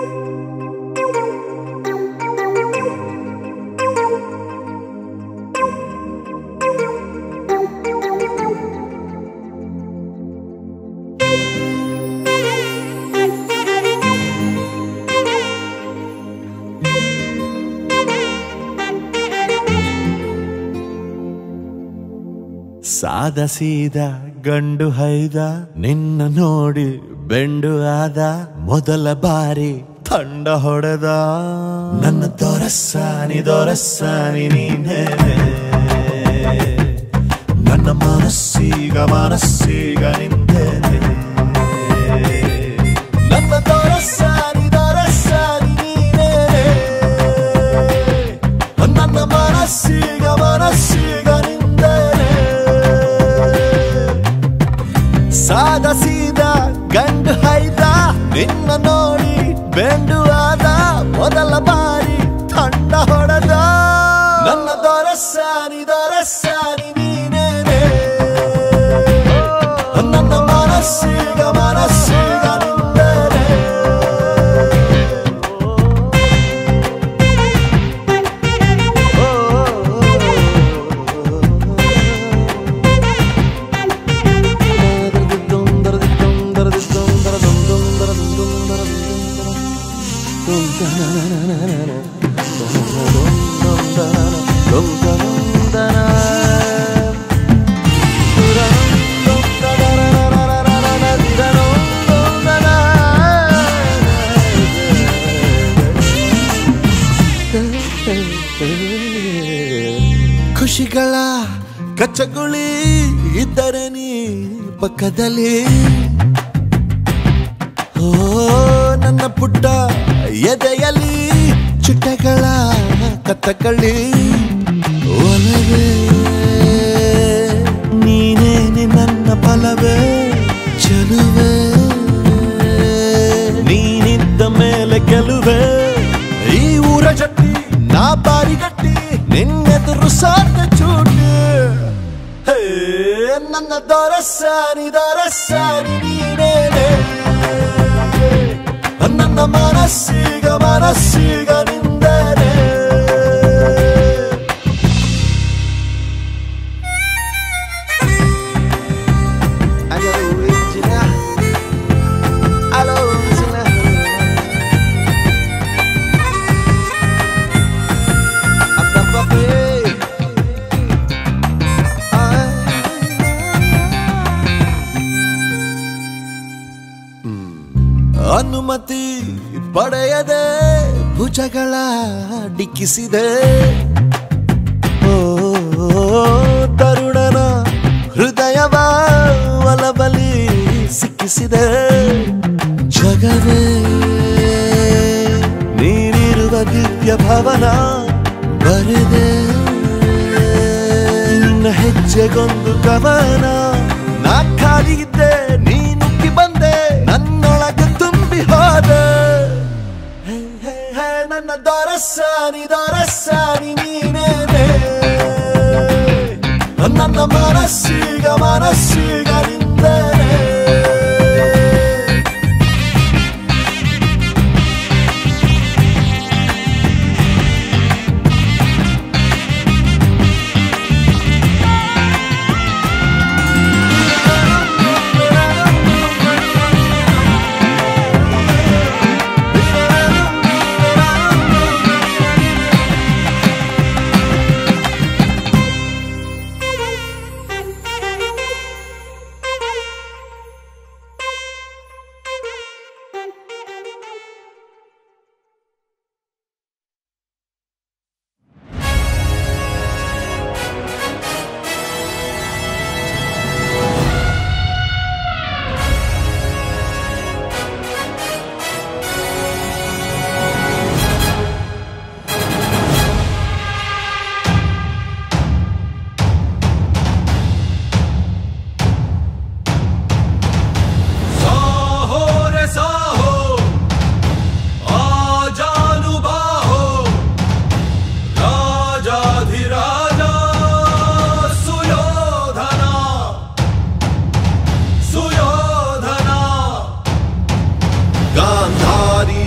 ಸಾದ ಸೀದ ಗಂಡು ಹೈದ ನಿನ್ನ ನೋಡಿ ಬೆಂಡು ಆದ ಮೊದಲ ಬಾರಿ ತಂಡ ಹೊಡೆದ ನನ್ನ ದೊರಸಾನಿ ದೊರಸಾನಿ ನೀನೇನೆ ನನ್ನ ಮನಸ್ಸೀಗ ಮನಸ್ಸೀಗ ನಿಂದೇನೆ ನನ್ನ ದೊರಸಾನಿ ದೊರಸಾನಿ ನೀನೇನೆ ನನ್ನ ಮನಸ್ಸೀಗ ಮನಸ್ಸೀಗ ನಿಂದೇನೆ ಸಾದ ಸೀದ ಗಂಡು ಹೈದ ನಿನ್ನ ನೋಡಿ ಬೆಂಡು ಆದ ಮೊದಲ ಬಾರಿ ತಂಡ ಹೊಡೆದ ನನ್ನ ದೊರಸಾನಿ ದೊರಸಾನಿ ನೀನೇನೆ ನನ್ನ ಮನಸ್ಸೀಗ ಮನಸ್ಸೀಗ ನಿಂದೇನೆ ಖುಷಿಗಳ ಕಚ್ಚಗುಳಿ ಇದ್ದರೆ ನೀ ಪಕ್ಕದಲ್ಲಿ ಓ ನನ್ನ ಪುಟ್ಟ ಎದೆಯಲ್ಲಿ ಚುಟ್ಟಗಳ ಕತ್ತಕಳಿ ಒಲವೇ ನೀನೇನೆ ನನ್ನ ಫಲವೇ ಚಲುವೆ ನೀನಿದ್ದ ಮೇಲೆ ಗೆಲುವೆ ಈ ಊರ ಜಟ್ಟಿ ನಾ ಬಾರಿಗಟ್ಟಿ ನಿನ್ನೆದುರು ಸಾರ್ಥ ಚೂಟಿ ಹೇ ನನ್ನ ದೊರಸಾನಿ ದೊರಸಾನಿ ನೀನೇನೆ ನನ್ನ ಮನಸ್ಸೀಗ ಮನಸ್ಸೀಗ ನಿಂದರೆ ಅನುಮತಿ ಪಡೆಯದೆ ಭುಜಗಳ ಡಿಕ್ಕಿಸಿದೆ ಓ ತರುಣನ ಹೃದಯವ ಒಲಬಲಿ ಸಿಕ್ಕಿಸಿದೆ ಜಗವೇ ನೀನಿರುವ ದಿವ್ಯ ಭವನ ಬರೆದೆ ನಿನ್ನ ಹೆಜ್ಜೆಗೊಂದು ಕವನ ನಾ ಖಾಲಿ ಇದ್ದೆ ನೀ ನುಗ್ಗಿ ಬಂದೆ ನನ್ನೊಳಗೆ ತುಂಬಿ ಹೋದೆ ಹೇ, ಹೇ, ಹೇ, ನನ್ನ ದೊರಸಾನಿ ದೊರಸಾನಿ ನೀನೇನೆ ನನ್ನ ಮನಸ್ಸೀಗ ಮನಸ್ಸೀಗ ನಿಂದರೆ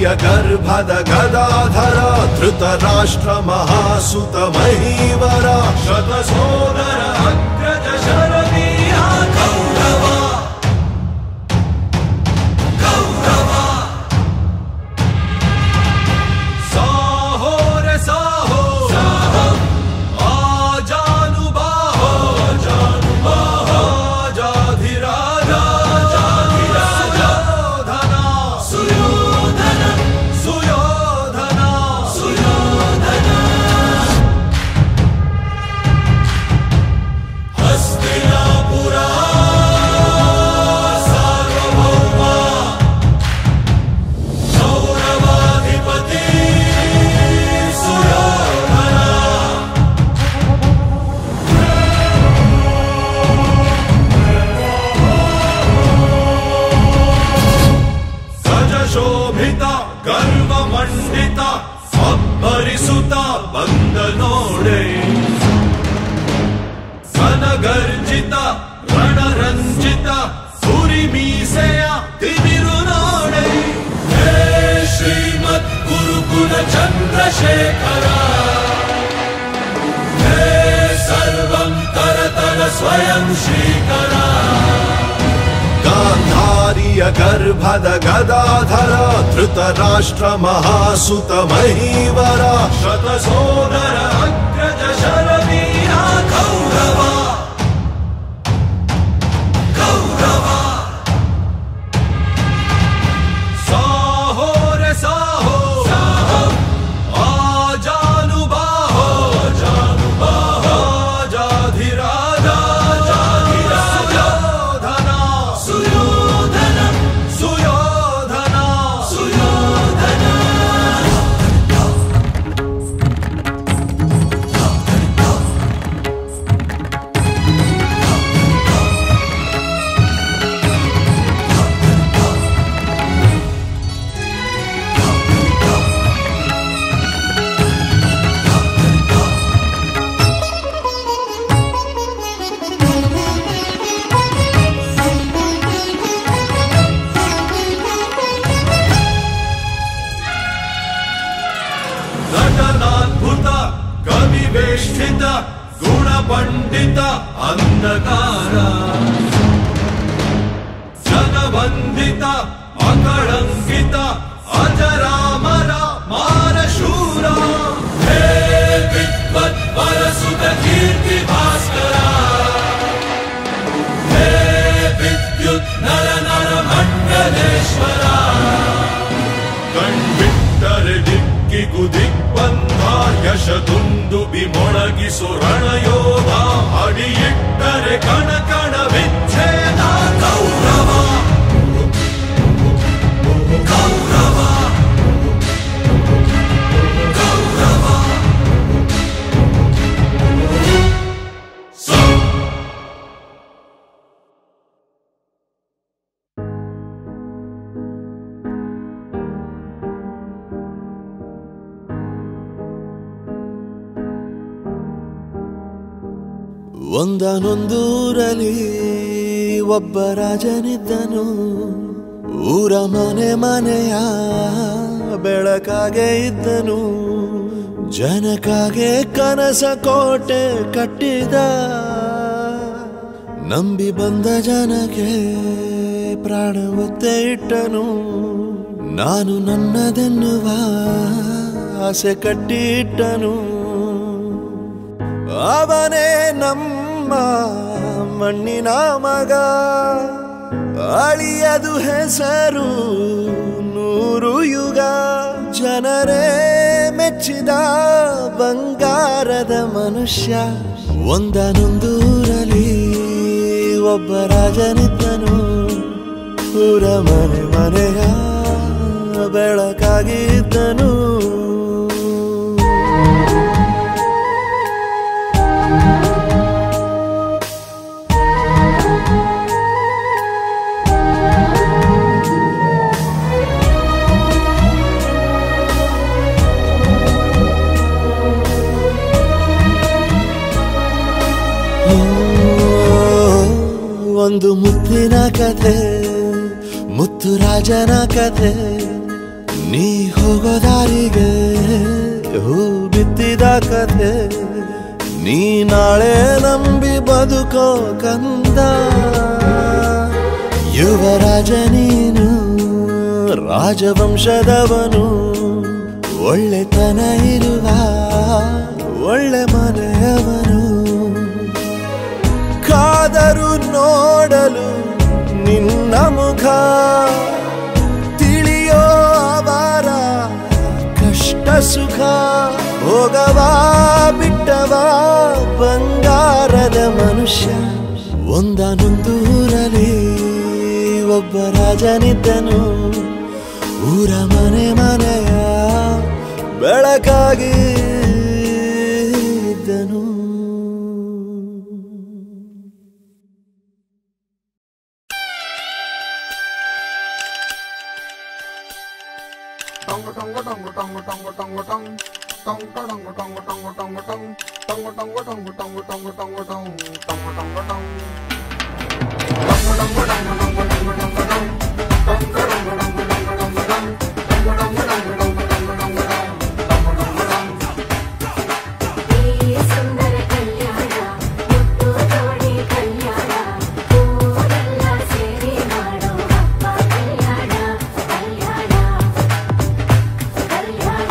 ಗಾಂಧಾರಿಯ ಗರ್ಭದ ಗದಾಧರ ಧೃತರಾಷ್ಟ್ರ ಮಹಾಸುತ ಮಹೀವರ ಶತ ಸೋದರ ಅಗ್ರಜ ಶರದೀಯ ಕೌರವ ಕೌರವ ಸಾಹೋ ರೆ ಸಾಹೋ ಆಜಾನುಬಾಹೋ ಜಾಧಿರಾಜ ಸುಯೋಧನ ಸುಯೋಧನ ಸುಯೋಧನ ಸುಯೋಧನ ಹಸ್ತಿನಾಪುರ ಸಾರ್ವಭೌಮ ಗೌರವಾಧಿಪತಿ ಸುಯೋಧನ ಸಜ ಶೋಭಿತ ಗರ್ವ ಮಂಡಿತ ಅಬ್ಬರಿಸುತ್ತ ಬಂದ ನೋಡೆ ಸನಗರ್ಜಿತ ರಣರಂಜಿತ ಸುರಿ ಮೀಸೆಯ ತಿಮಿರು ನೋಡೆ ಹೇ ಶ್ರೀಮತ್ ಗುರುಕುಲ ಚಂದ್ರಶೇಖರ ಹೇ ಸರ್ವಂ ಕರತಲ ಸ್ವಯಂ ಶ್ರೀಕರ ಗಾಂಧಾರಿಯ ಗರ್ಭದ ಗದಾಧರ ಧೃತರಾಷ್ಟ್ರ ಮಹಾಸುತ ಮಹೀವರ ಶತ ಸೋದರ ಅಗ್ರಜ ಶರವೀರ ಕೌರವ ಕೌರವ ಸಾಹೋ ರೆ ಸಾಹೋ ಆಜಾನುಬಾಹೋ ಜಾನುಬಾಹೋ ಜಾಧಿರಾಜ ಜಾಧಿರಾಜ ಸುಯೋಧನ ಸುಯೋಧನ ಸುಯೋಧನ ಸುಯೋಧನ ನಟನಾದ್ಭುತ ಕವಿವೇಷ್ಟಿತ ಗುಣಪಂಡಿತ ಅಂಧಕಾರ ಜನವಂದಿತ ಅಕಳಂಕಿತ ಅಜರಾಮರ ಮಾರಶೂರ ಹೇ ವಿದ್ವತ್ ಪರಸುತ ಕೀರ್ತಿ ಭಾಸ್ಕರ ಹೇ ವಿದ್ಯುತ್ ನರ ನರ ಮಂಡಲೇಶ್ವರ ಕಣ್ಬಿಟ್ಟರೆ ದಿಕ್ಕಿಗು ದಿಗ್ಬಂಧ ಯಶದುಂದು ಮೊಳಗಿಸು ರಣಯೋಧ ಅಡಿಯಿಟ್ಟರೆ ಕಣ ಕಣ ವಿಚ್ಛೇದ ಕೌರವ ಕೌರವ ಕೌರವ ಸೊ ಒಂದನೊಂದೂರಲ್ಲಿ ಒಬ್ಬ ರಾಜನಿದ್ದನು ಊರ ಮನೆ ಮನೆಯ ಬೆಳಕಾಗೆ ಇದ್ದನು ಜನಕಾಗೆ ಕನಸ ಕೋಟೆ ಕಟ್ಟಿದ ನಂಬಿ ಬಂದ ಜನಕ್ಕೆ ಪ್ರಾಣ ಒತ್ತೆ ಇಟ್ಟನು ನಾನು ನನ್ನದೆನ್ನುವ ಆಸೆ ಕಟ್ಟಿಟ್ಟನು ಅವನೇ ನಮ್ಮ ಮಣ್ಣಿನ ಮಗ ಅಳಿಯದು ಹೆಸರು ನೂರು ಯುಗ ಜನರೇ ಮೆಚ್ಚಿದ ಬಂಗಾರದ ಮನುಷ್ಯ ಒಂದನೊಂದೂರಲ್ಲಿ ಒಬ್ಬ ರಾಜನಿದ್ದನು ಊರ ಮನೆ ಮನೆಯ ಬೆಳಕಾಗಿದ್ದನು ಒಂದು ಮುತ್ತಿನ ಕಥೆ ಮುತ್ತು ರಾಜನ ಕಥೆ ನೀ ಹೋಗೋ ದಾರಿಗೆ ಹೂ ಬಿತ್ತಿದ ಕಥೆ ನೀ ನಾಳೆ ನಂಬಿ ಬದುಕೋ ಕಂದ ಯುವರಾಜ ನೀನು ರಾಜವಂಶದವನು ಒಳ್ಳೆತನ ಇರುವ ಒಳ್ಳೆ ಮನೆಯವನು ಕಾದರು ನೋಡಲು ನಿನ್ನ ಮುಖ ತಿಳಿಯೋ ಅವರ ಕಷ್ಟ ಸುಖ ಹೋಗವಾ ಬಿಟ್ಟವಾ ಬಂಗಾರದ ಮನುಷ್ಯ ಒಂದನೊಂದೂರಲ್ಲಿ ಒಬ್ಬ ರಾಜನಿದ್ದನು ಊರ ಮನೆ ಮನೆಯ ಬೆಳಕಾಗಿ ಇದ್ದನು ಈ ಸುಂದರ ಕಲ್ಯಾಣ ಮುತ್ತು ಜೋಡಿ ಕಲ್ಯಾಣ ಊರೆಲ್ಲ ಸೇರಿ ಮಾಡೋ ಹಬ್ಬ ಕಲ್ಯಾಣ ಕಲ್ಯಾಣ ಕಲ್ಯಾಣ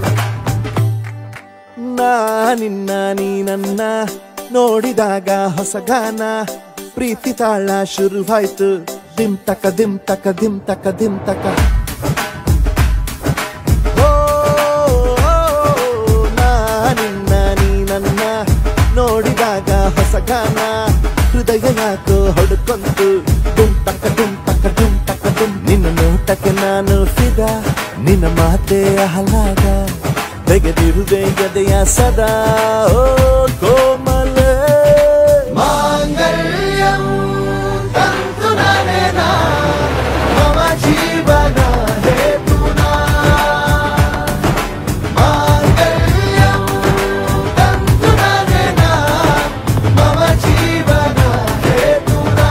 ನಾ ನಿನ್ನ ನೀ ನನ್ನ ನೋಡಿದಾಗ ಹೊಸ ಗಾನ ಪ್ರೀತಿ ತಾಳ ಶುರುವಾಯ್ತು ದಿಮ್ ತಕ ದಿಮ್ ತಕ ದಿಮ್ ತಕ ದಿಮ್ ತಕ ಓ, ನಾ ನಿನ್ನ ನೀ ನನ್ನ ನೋಡಿದಾಗ ಹೊಸ ಗಾನ ಹೃದಯ ಯಾಕೋ ಹೊಡ್ಕೊಂತು ಡುಮ್ ತಕ ಡುಮ್ ತಕ ಡುಮ್ ತಕ ಡುಮ್ ನಿನ್ನ ನೋಟಕ್ಕೆ ನಾನು ಫಿದ ನಿನ್ನ ಮಾತೆ ಆಹ್ಲಾದ ತೆಗೆದಿರುವೆ ಎದೆಯ ಸದಾ ಓ ಕೋಮಲ ಮಾಂಗಲ್ಯಂ ತಂತು ನಾನೇನಾ ಮಮ ಜೀವನ ಹೇತುನಾ ಮಾಂಗಲ್ಯಂ ತಂತು ನಾನೇನಾ ಮಮ ಜೀವನ ಹೇತುನಾ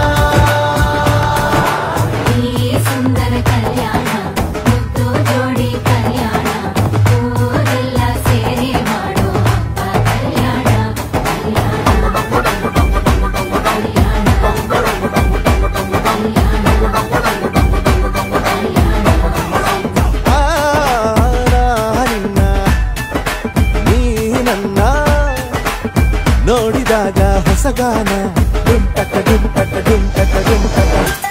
ಈ ಸುಂದರ ಕಲ್ಯಾಣ ಮುತ್ತು ಜೋಡಿ ಕಲ್ಯಾಣ ಊರೆಲ್ಲ ಸೇರಿ ಮಾಡೋ ಹಬ್ಬ ಕಲ್ಯಾಣ ಆ, ನಿನ್ನ ನೀ ನನ್ನ ನೋಡಿದಾಗ ಹೊಸ ಗಾನ ಡುಮ್ ಟಕ ಡುಮ್ ಟಕ ಡುಮ್ ಟಕ ಡುಮ್ ಟಕ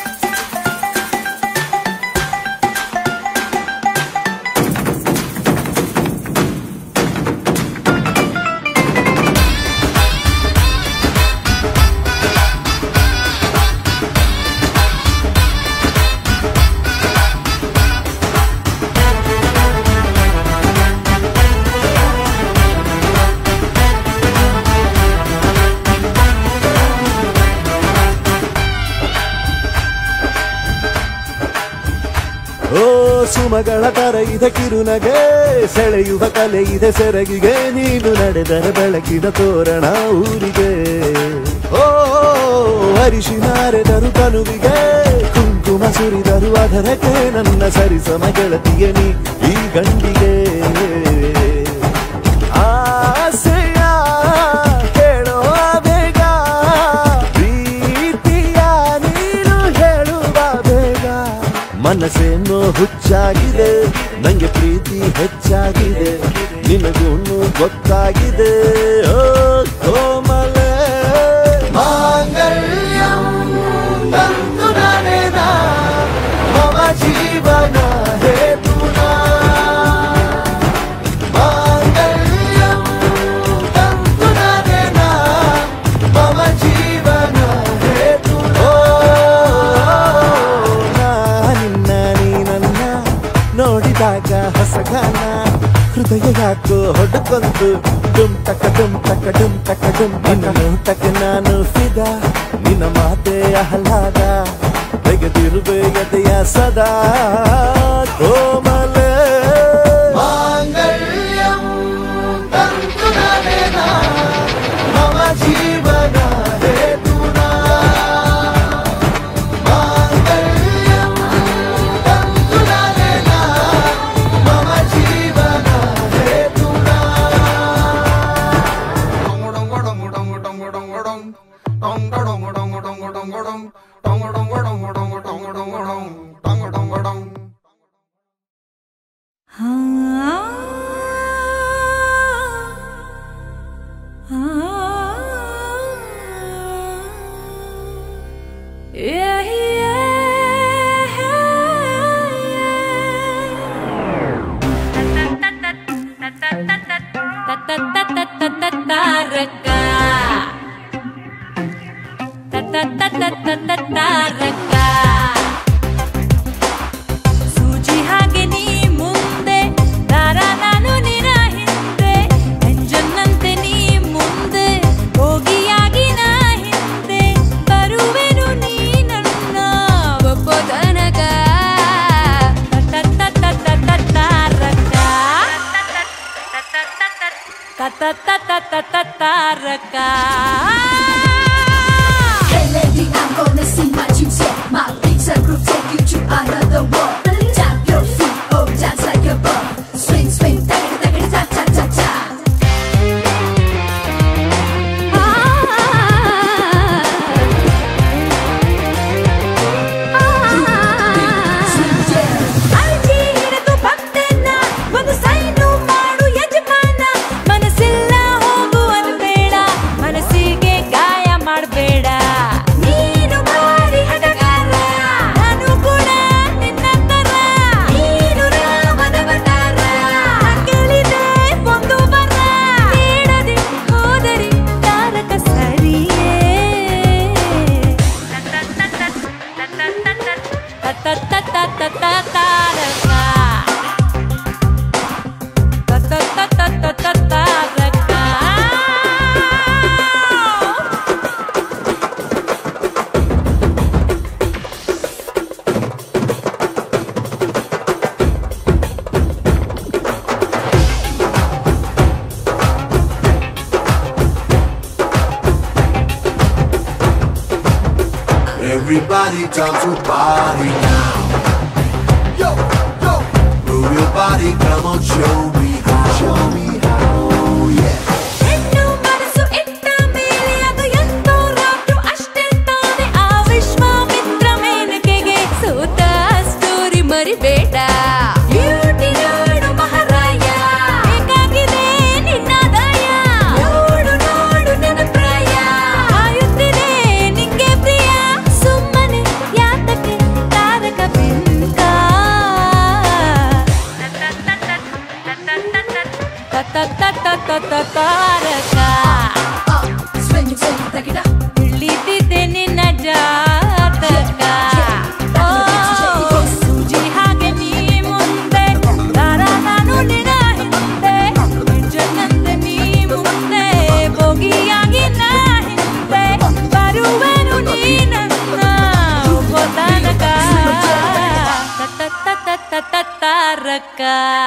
ಓ ಸುಮಗಳ ತರ ಇದೆ ಕಿರುನಗೆ ಸೆಳೆಯುವ ಕಲೆ ಇದೆ ಸೆರಗಿಗೆ ನೀನು ನಡೆದರೆ ಬೆಳಕಿನ ತೋರಣ ಊರಿಗೆ ಓ ಅರಿಶಿನಾರೆದರು ಕನುವಿಗೆ ಕುಂಕುಮ ಸುರಿದರು ಅದರಕ್ಕೆ ನನ್ನ ಸರಿಸಮ ಗೆಳತಿಯ ನೀ ಈ ಗಂಡಿಗೆ ಆಸೆಯ ಹೇಳೋ ಬೇಗ ಪ್ರೀತಿಯ ನೀನು ಹೇಳುವ ಬೇಗ ಮನಸ್ಸೇನೋ ಹುಚ್ಚಾಗಿದೆ ನಂಗೆ ಪ್ರೀತಿ ಹೆಚ್ಚಾಗಿದೆ ನಿನಗೂನು ಗೊತ್ತಾಗಿದೆ ಓ ಕೋಮಲ ಮಾಂಗಲ್ಯಂ ತಂತು ನಾನೇನಾ ಮಮ ಜೀವನ ಹೇತುನಾ ಮಾಂಗಲ್ಯಂ ತಂತು ನಾನೇನಾ ಮಮ ಜೀವನ ಹೇತುನಾ ನಾ ನಿನ್ನ ನೀ ನನ್ನ ನೋಡಿದಾಗ ಹೊಸ ಗಾನ ಹೃದಯ ಯಾಕೋ ಹೊಡ್ಕೊಂತು ಡುಮ್ ತಕ ಡುಮ್ ತಕ ಡುಮ್ ತಕ ಡುಮ್ ನಿನ್ನ ನೋಟಕ್ಕೆ ನಾನು ಫಿದ ನಿನ್ನ ಮಾತೆ ಆಹ್ಲಾದ ತೆಗೆದಿರುವೆ ಎದೆಯ ಸದಾ ಕೋಮಲ ಮಾಂಗಲ್ಯಂ ತಂತು ನಾನೇನಾ ಮಮ ಜೀವನ ಹೇತುನಾ ಮಾಂಗಲ್ಯಂ ತಂತು ನಾನೇನಾ ತಾರಕ ತಾರಕ ಸೂಜಿ ಹಾಗೆ ನೀ ಮುಂದೆ ದಾರ ನಾನು ನಿನ ಹಿಂದೆ ಅಂಜನ್ನಂತೆ ನೀ ಮುಂದೆ ಹೋಗಿಯಾಗಿ ನಾ ಹಿಂದೆ ಬರುವೆನು ನೀ ನನ್ನ ಒಪ್ಪೋದನಗ ತಾರಕ ತಾರಕ Hey lady, I'm gonna sing my tune set. My pizza group take you to another world. Tap your feet, oh dance like a bug. Swing, swing, tagada tagada ta ta ta ta. ಅರ್ಜಿ ಹಿಡಿದು ಭಕ್ತನ್ನ ಒಂದು sign ಮಾಡು ಯಜಮಾನ ಮನಸ್ಸಿಲ್ಲ ಹೋಗು ಅನ್ಬೇಡ ಮನಸ್ಸಿಗೆ ಗಾಯ ಮಾಡಬೇಡ ನೀನು ಭಾರಿ ಹಠಗಾರ ನಾನು ಕೂಡ ನಿನ್ನ ತರ ನೀನು ರಾಮನವತಾರ ಕೇಳಿದೆ ಒಂದು ಬರ ನೀಡದೆ ಹೋದರೆ ತಾರಕ ಸರಿಯೇ Everybody down to party now. Yo, yo. Move your body, come on, show me how. Show me how, yeah. ಹೆಣ್ಣು ಮನಸ್ಸು ಇಟ್ಟ ಮೇಲೆ ಅದು ಎಂತೋ ರಾಟು ಅಷ್ಟೇ ತಾನೆ ಆ ವಿಶ್ವಾಮಿತ್ರ ಮೇನಕೆಗೆ ಸೋತ ಸ್ಟೋರಿ ಮರಿಬೇಡ ಬ್ಯೂಟಿ ನೋಡು ಮಹಾರಾಯ ಬೇಕಾಗಿದೆ ನಿನ್ನ ದಯ ನೋಡು ನೋಡು ನನ್ನ ಪ್ರಾಯ ಆಯುತ್ತಿದೆ ನಿಂಗೆ ಪ್ರಿಯ ಸುಮ್ಮನೆ ಯಾತಕ್ಕೆ ತಾರಕ ಬಿಂಕ ತಾರಕ Uh, swing, swing, tagada. ತಿಳಿದಿದೆ ನಿನ್ನ ಜಾತಕ ಓ, ಸೂಜಿ ಹಾಗೆ ನೀ ಮುಂದೆ ದಾರ ನಾನು ನಿನ ಹಿಂದೆ ಜನ್ನಂತೆ ನೀ ಮುಂದೆ ಬೋಗಿಯಾಗಿ ನಾ ಹಿಂದೆ ಬರುವೆನು ನೀ ನನ್ನ ಒಪ್ಪತನಕ ತಾರಕ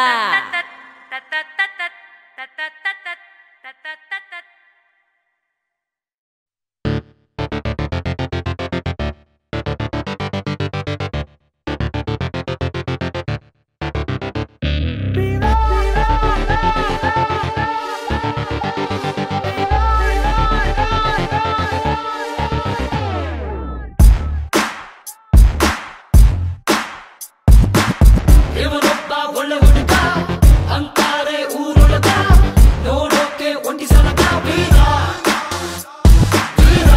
ಇವನೊಬ್ಬ ಒಳ್ಳೆ ಹುಡುಗ ಅಂತಾರೆ ಊರೊಳಗ ನೋಡೋಕೆ ಒಂಟಿ ಸಲಗ ವೀರ ವೀರ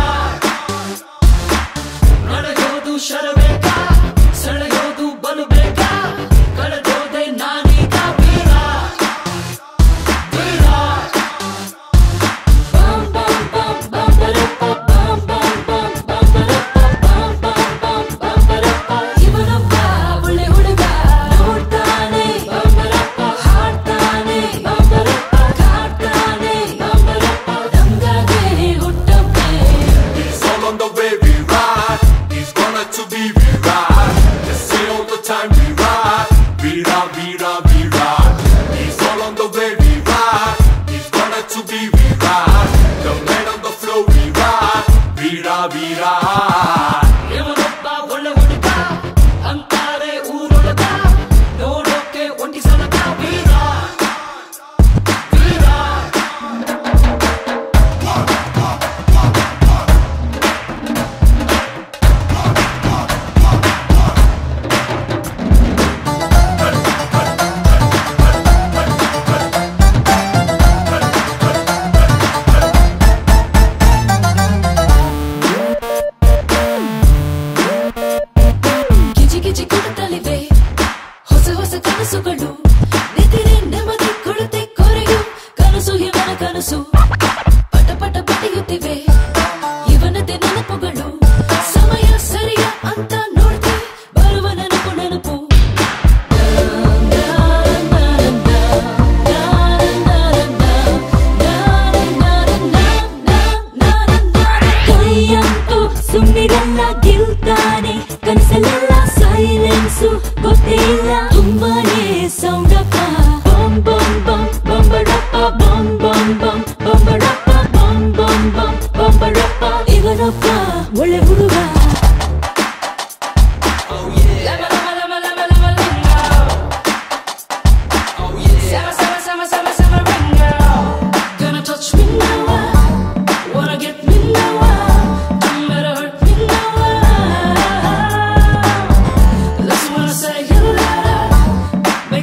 ನಡೆಯೋದು ಶರಬೇಕ ಸೆಳೆಯೋದು ಬಲು ಬೇಕ ಕಳೆದೋದೆ ನಾನೀಗ ವೀರ ವೀರ ಬಂ ಬಂ ಬಂ ಬಂ ಬರಪ್ಪ ಬಂ ಬಂ ಬಂ ಬಂ ಬರಪ್ಪ ಬಂ ಬಂ ಬಂ ಬಂ ಬರಪ್ಪ ಇವನೊಬ್ಬ ಒಳ್ಳೆ ಹುಡುಗ ನೋಡ್ತಾನೆ ಬಂಬರಪ್ಪ ಹಾಡ್ತಾನೆ ಬಂಬರಪ್ಪ ಕಾಡ್ತಾನೆ ಬಂಬರಪ್ಪ ನಮ್ಗಾಗೆ ಹುಟ್ಟಪ್ಪೆ He's all on the way we ride. He's gonna to be we ride. Just say all the time we ride. We ride, we ride, we ride. He's all on the way we ride. He's gonna to be we ride. The man on the floor we ride. We ride, we ride. ಇವನೊಬ್ಬ ಒಳ್ಳೆ ಹುಡುಗ ಅಂತಾರೆ ಊರೊಳಗ ನೋಡೋಕೆ ಒಂಟಿ ಸಲಗ ವೀರ ವೀರ ಗಿಜಿ ಗಿಜಿ ಕೊಡುತ್ತಲಿವೆ ಹೊಸ ಹೊಸ ಕನಸುಗಳು ನಿದ್ರೆ ನೆಮ್ಮದಿ ಕೊಡುತ್ತೆ ಕೊರೆಯು ಕನಸು ಇವನ ಕನಸು ಪಟ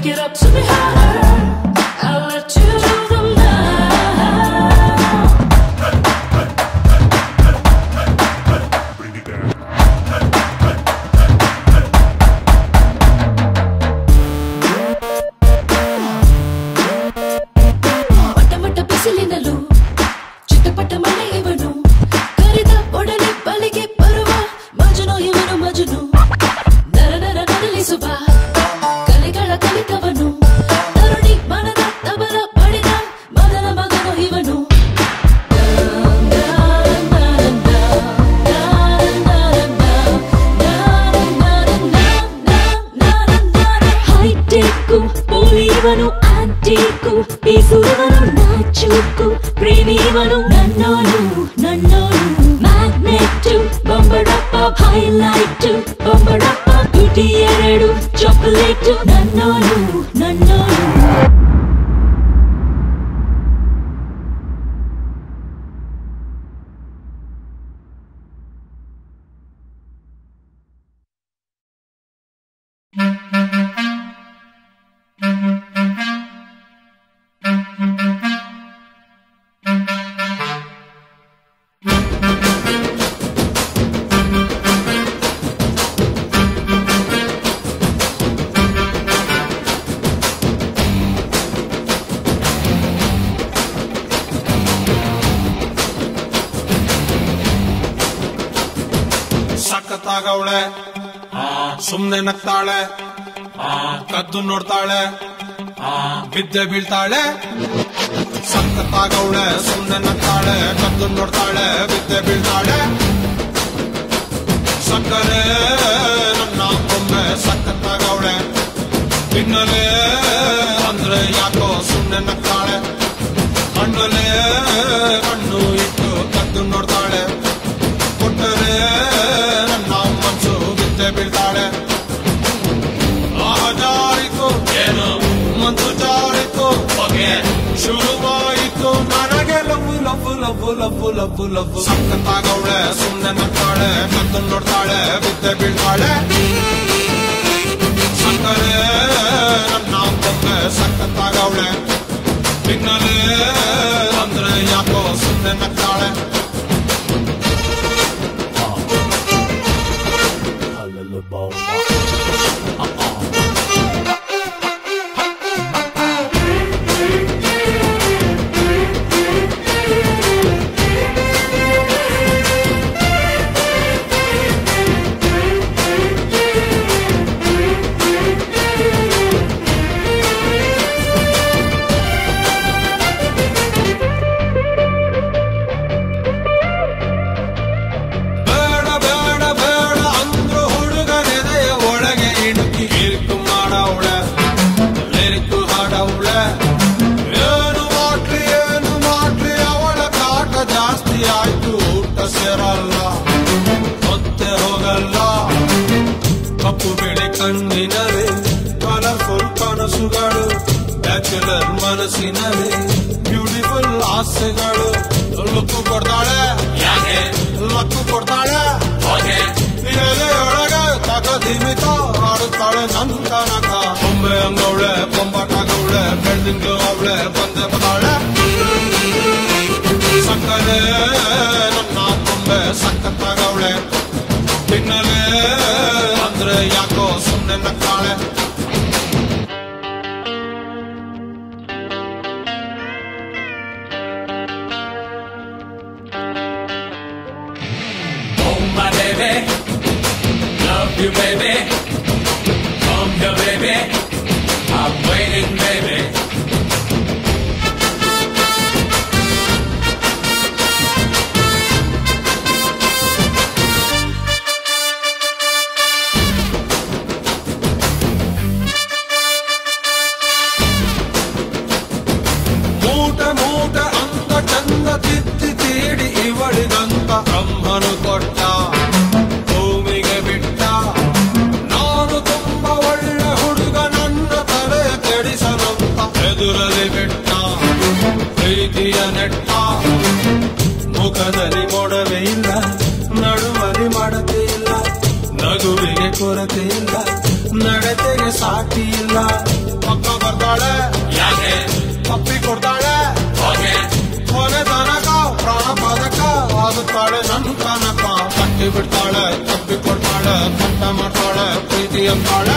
Break it up to me harder. I'll let you do the now. ಪಟ ಪಟ ಬಿಸಿಲಿನಲು ಚಿಟ್ಟಪಟ ಮಳೆ ಇವನು ಕರೆದ ಒಡನೆ ಬಳಿಗೆ ಬರುವ ಮಜನು ಇವನು ಮಜನು ನರ ನರ ನರಳಿಸುವ ಕಲೆಗಳ ಕಲಿತವನು ತರುಣಿ ಮನದ ತಬಲ ಬಡಿದ ಮದನ ಮಗನು ಇವನು ಹೈಟೆಕ್ಕು ಪೋಲಿಯವನು ಆಂಟಿಕ್ಕು ಬೀಸುವವನು ನಾಚುಕ್ಕು ಪ್ರೇಮಿಯವನು ನನ್ನೋನು ನನ್ನೋನು ಮ್ಯಾಗ್ನೆಟ್ಟು ಬೊಂಬಡಪ್ಪ ಹೈಲೈಟ್ ಬೊಂಬಡಪ್ಪ ತುಟಿ ಎರಡು ಚಾಕೊಲೇಟ್ ನನ್ನೋನು ನನ್ನೋನು ಸಖತ್ತಾಗವಳೆ ಆ ಸುಮ್ನೆ ನಗ್ತಾಳೆ ಆ ಕದ್ದು ನೋಡ್ತಾಳೆ ಆ ಬಿದ್ದೆ ಬೀಳ್ತಾಳೆ ಸಖತ್ತಾಗವಳೆ ಸುಮ್ನೆ ನಗ್ತಾಳೆ ಕದ್ದು ನೋಡ್ತಾಳೆ ಬಿದ್ದೆ ಬೀಳ್ತಾಳೆ ಸಕ್ಕರೆ ನನ್ನ ಒಮ್ಮೆ ಸಖತ್ತಾಗವಳೆ ಹಿನ್ನಲೆ ಅಂದ್ರೆ ಯಾಕೋ ಸುಮ್ನೆ ನಗ್ತಾಳೆ ಕಣ್ಣಲೆ ಕಣ್ಣು ಇಟ್ಟು ಕದ್ದು ನೋಡ್ತಾಳೆ ಕೊಟ್ಟರೆ ನನ್ನ ಮನಸ್ಸು ಬಿದ್ದೆ ಬೀಳ್ತಾಳೆ ಆಹ ಜಾರಿತು ಏನು ಮನ್ಸು ಜಾರಿತು ಹೊಗೆ ಶುರುವಾಯಿತು ನನಗೆ love love love love love love ಸಖತ್ತಾಗವಳೆ ಸುಮ್ಮನೆ ನಗ್ತಾಳೆ ಕದ್ದು ನೋಡ್ತಾಳೆ ಬಿದ್ದೆ ಬೀಳ್ತಾಳೆ ಸಕ್ಕರೆ ನನ್ನ ಬೊಮ್ಮೆ ಸಖತ್ತಾಗವಳೆ ಹಿನ್ನಲೆ ಅಂದ್ರೆ ಯಾಕೋ ಸುಮ್ಮನೆ ನಗ್ತಾಳೆ ಬೇಡ ಬೇಡ ಬೇಡ ಅಂದ್ರು ಹುಡುಗನೆದೆಯ ಒಳಗೆ ಇಣುಕಿ ಕಿರಿಕು ಮಾಡವಳೆ ಲಿರಿಕು ಹಾಡವಳೆ ಏನು ಮಾಡ್ಲಿ ಏನು ಮಾಡ್ಲಿ ಅವಳ ಕಾಟ ಜಾಸ್ತಿ ಆಯ್ತು ಊಟ ಸೇರಲ್ಲ ಮತ್ತೆ ಹೋಗಲ್ಲ ಕಪ್ಪು ಬಿಳಿ ಕಣ್ಣಿನಲ್ಲಿ ಕಲರ್ಫುಲ್ ಕನಸುಗಳು ಬ್ಯಾಚುಲರ್ ಮನಸ್ಸಿನಲ್ಲಿ ಬ್ಯೂಟಿಫುಲ್ ಆಸೆಗಳು ಲುಕ್ಕು ಕೊಡ್ತಾಳೆ ಯಾಕೆ ಲಕ್ಕು ಕೊಡ್ತಾಳೆ ಹಾಗೆ ಎದೆಯೊಳಗೆ ತಗದಿಮಿತ ಆಡುತ್ತಾಳೆ ನನ್ ತನಕ ಬೊಂಬೆ ಅಂಗವಳೆ ಬೊಂಬಾಟಾಗವಳೆ ಬೆಳ್ದಿಂಗ್ಳು ಅವಳೆ ಬಂದೆ ಬದಾಳೆ ಸಕ್ಕರೆ ನನ್ನ ಬೊಂಬೆ ಸಖತ್ತಾಗವಳೆ ಹಿನ್ನಲೆ ಅಂದ್ರೆ ಯಾಕೋ ಸುಮ್ಮನೆ ನಗ್ತಾಳೆ Oh my baby, love you baby, come here baby, I'm waiting baby. ಮೂಟ ಮೂಟ ಅಂದ ಚಂದ ತಿತ್ತಿ ತೀಡಿ ಇವಳಿಗಂತ ಬ್ರಹ್ಮನು ಕೊಟ್ಟ ಭೂಮಿಗೆ ಬಿಟ್ಟ ನಾನು ತುಂಬ ಒಳ್ಳೆ ಹುಡುಗ ನನ್ನ ತಲೆ ಕೆಡಿಸಲಂತ ಎದುರಲ್ಲಿ ಬಿಟ್ಟ ಪ್ರೀತಿಯ ನೆಟ್ಟ ಮುಖದಲ್ಲಿ ಮೊಡವೆ ಇಲ್ಲ ನಡುವಲಿ ಮಾಡತೆ ಇಲ್ಲ ನಗುವಿಗೆ ಕೊರತೆ ಇಲ್ಲ ನಡತೆಗೆ ಸಾಟಿ ಇಲ್ಲ ಪಕ್ಕ ಬಿಡ್ತಾಳೆ ಯಾಕೆ ತಪ್ಪಿ ಕೊಡ್ತಾಳೆ ಹೋಗೆ ಕೊನೆ ತನಕ ಪ್ರಾಣ ಪದಕ ಆಗುತ್ತಾಳೆ ನನ್ನ ತನಕ ತಪ್ಪಿ ಬಿಡ್ತಾಳೆ ತಪ್ಪಿ ಕೊಡ್ತಾಳೆ ಕಟ್ಟ ಮಾಡ್ತಾಳೆ ಪ್ರೀತಿ ಅಂತಾಳೆ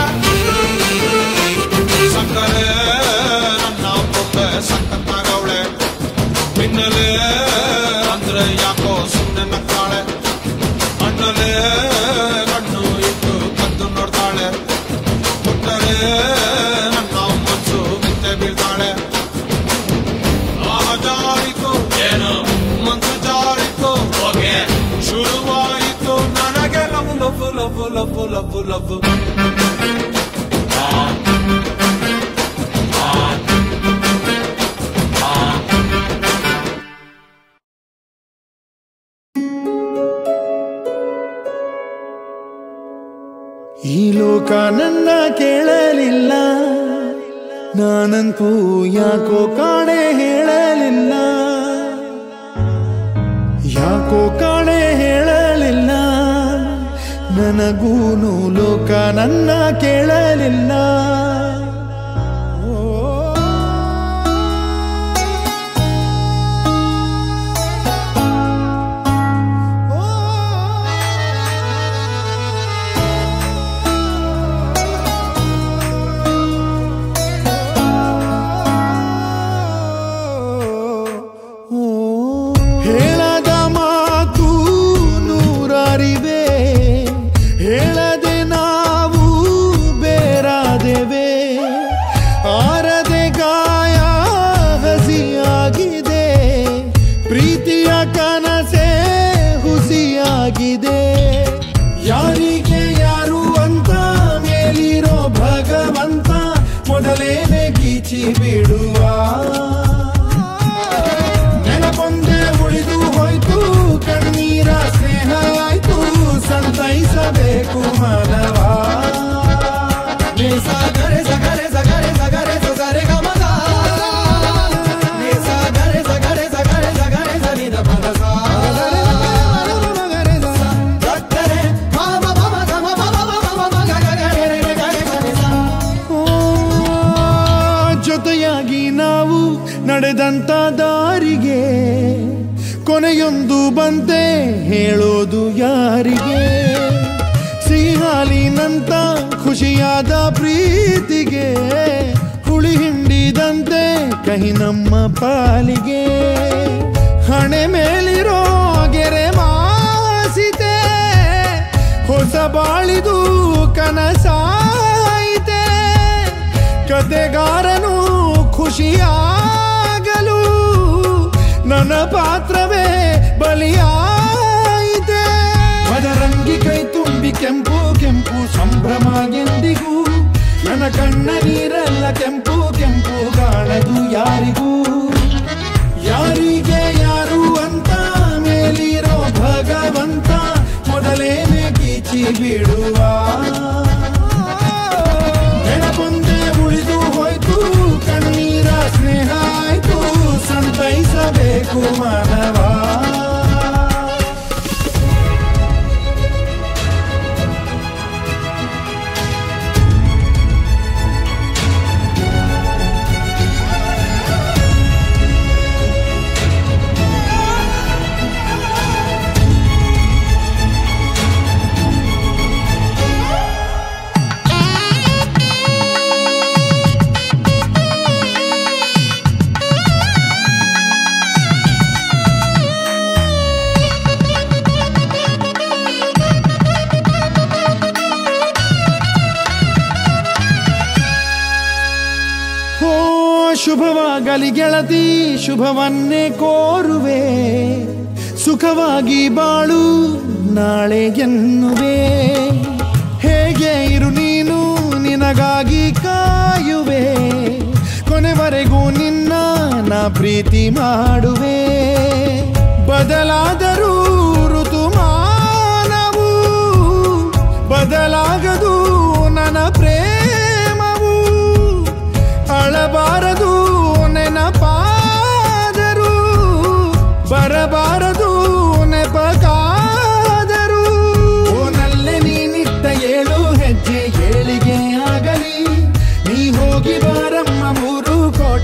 ಸಕ್ಕರೆ ನನ್ನ ಪೊಪ್ಪೆ ಸಕ್ಕತ್ತಾಗವಳೆ ಮಿನ್ನಲೆ ಅಂದ್ರೆ ಯಾಕೋ ಸುಮ್ಮನೆ ನಗ್ತಾಳೆ ಅಣ್ಣಲೆ ಕಣ್ಣು ಇಟ್ಟು ಕದ್ದು ನೋಡ್ತಾಳೆ ಮುಟ್ಟರೆ ನನ್ನ ಮನಸ್ಸು ಮಿತ್ತೆ ಬೀಳ್ತಾಳೆ ಆಹ ಜಾರಿತು ಏನು ಮನಸ್ಸು ಜಾರಿತು ಹೋಗೆ ಶುರುವಾಯಿತು ನನಗೆ love love love love love love ಈ ಲೋಕ ನನ್ನ ಕೇಳಲಿಲ್ಲ ನಾನಂತೂ ಯಾಕೋ ಕಾಣೆ ಹೇಳಲಿಲ್ಲ ಯಾಕೋ ಕಾಣೆ ಹೇಳಲಿಲ್ಲ ನನಗೂನು ಲೋಕ ನನ್ನ ಕೇಳಲಿಲ್ಲ ಓ ಹೇಳದ ಮಾತು ನೂರಾರಿವೆ ಹೇಳದೆ ನಾವು ಬೇರಾದೆವೆ ಆರದೆ ಗಾಯ ಹಸಿಯಾಗಿದೆ ಪ್ರೀತಿಯ ಕನಸೆ ಹುಸಿಯಾಗಿದೆ ಯಾರಿಗೆ ಯಾರು ಅಂತ ಮೇಲಿರೋ ಭಗವಂತ ಮೊದಲೇನೆ ಗೀಚಿ ಬಿಡುವ ನೆನಪೊಂದೆ ಉಳಿದು ಹೋಯ್ತು ಕಣ್ಣೀರ ಸ್ನೇಹ ಆಯ್ತು ಸಂತೈಸಬೇಕು ಮನವ ನೀ ಸಾಗರೆ ಸಗರೆ ಸಗರೆ ಸಗರೆ ಸಗರೆ ಗಮಗ ನೀ ಸಾಗರೆ ಸಗರೆ ಸಗರೆ ಸಗರೆ ಸನಿದ ಪದಸ ಸಕ್ಕರೆ ಮಮ ಮಮ ಗಮ ಮಮ ಮಮ ಮಮ ಗಗರೆ ಗಗರೆ ಸನಿಸ ಜೊತೆಯಾಗಿ ನಾವು ನಡೆದಂತ ದಾರಿಗೆ ಕೊನೆಯೊಂದು ಬಂತೆ ಹೇಳೋದು ಯಾರಿಗೆ ಸಿಹಿಹಾಲಿನಂತ ಖುಷಿಯಾದ ಪ್ರೀತಿಗೆ ಹುಳಿ ಹಿಂಡಿದಂತೆ ಕಹಿ ನಮ್ಮ ಪಾಲಿಗೆ ಹಣೆ ಮೇಲಿರೋ ಗೆರೆ ಮಾಸಿತೆ ಹೊಸ ಬಾಳಿದು ಕನಸಾಯಿತೆ ಕತೆಗಾರನು ಖುಷಿಯಾಗಲು ನನ್ನ ಪಾತ್ರವೇ ಬಲಿಯಾಯಿತೆ ಮದರಂಗಿ ಕೈ ತುಂಬಿ ಕೆಂಪು ಕೆಂಪು ಸಂಭ್ರಮ ಎಂದಿಗೂ ನನ್ನ ಕಣ್ಣ ನೀರೆಲ್ಲ ಕೆಂಪು ಕೆಂಪು ಕಾಣದು ಯಾರಿಗೂ ಯಾರಿಗೆ ಯಾರು ಅಂತ ಮೇಲಿರೋ ಭಗವಂತ ಮೊದಲೇನೆ ಕೀಚಿ ಬಿಡುವ ನೆನಪೊಂದೆ ಉಳಿದು ಹೋಯ್ತು ಕಣ್ಣೀರ ಸ್ನೇಹ ಆಯ್ತು ಸಂತೈಸಬೇಕು ಮಾನವ ಓ ಶುಭವಾಗಲಿ ಗೆಳತಿ ಶುಭವನ್ನೇ ಕೋರುವೆ ಸುಖವಾಗಿ ಬಾಳು ನಾಳೆ ಎನ್ನುವೆ ಹೇಗೆ ಇರು ನೀನು ನಿನಗಾಗಿ ಕಾಯುವೆ ಕೊನೆವರೆಗೂ ನಿನ್ನ ನಾ ಪ್ರೀತಿ ಮಾಡುವೆ ಬದಲಾದರೂ ಋತುಮಾನವು ಬದಲಾಗದು ನನ್ನ ಪ್ರೇಮವು ಅಳಬಾರದು ನೆನಪಾದರು ಬರಬಾರದು ನೆಪಕಾದರು ಓನಲ್ಲೇ ನೀನಿಟ್ಟ ಏಳು ಹೆಜ್ಜೆ ಏಳಿಗೆ ಆಗಲಿ ನೀ ಹೋಗಿ ಬಾರಮ್ಮ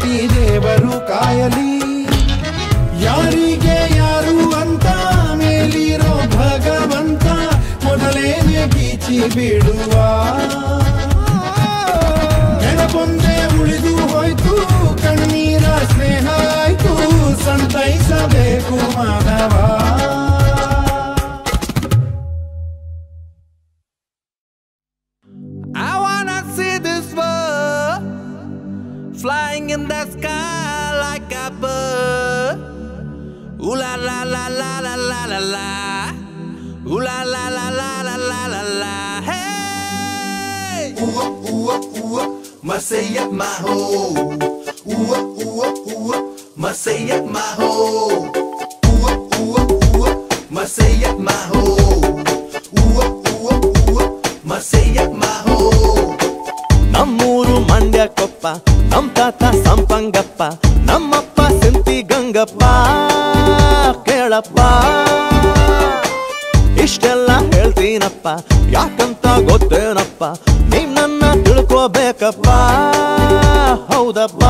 ಕೋಟಿ ದೇವರು ಕಾಯಲಿ ಯಾರಿಗೆ ಯಾರು ಅಂತ ಮೇಲಿರೋ ಭಗವಂತ ಮೊದಲೇನೆ ಗೀಚಿ ಬಿಡುವ ನೆನಪೊಂದೇ ಉಳಿದು ಹೋಯ್ತು ಕಣ್ಣೀರ ಸ್ನೇಹ ಆಯ್ತು ಸಂತೈಸಬೇಕು ಮಾನವ I wanna see this world flying in the sky like a bird. Ooh la la la la la la la la. Ooh la la la la la la la la. Hey! Ooh, ooh, ooh, Masaya Maho. Ooh, ooh, ooh, Masaya Maho. Ooh, ooh, ooh, Masaya Maho. Ooh, ooh, ooh, Masaya Maho. ನಮ್ಮೂರು ಮಂಡ್ಯ ಕೊಪ್ಪ ನಮ್ ತಾತ ಸಂಪಂಗಪ್ಪ ನಮ್ಮಪ್ಪ ಸಿಂತಿ ಗಂಗಪ್ಪ ಕೇಳಪ್ಪ ಇಷ್ಟೆಲ್ಲ ಹೇಳ್ತೀನಪ್ಪ ಯಾಕಂತ ಗೊತ್ತೇನಪ್ಪ ನೀವ್ ನನ್ನ ತಿಳ್ಕೋಬೇಕಪ್ಪ ಹೌದಪ್ಪ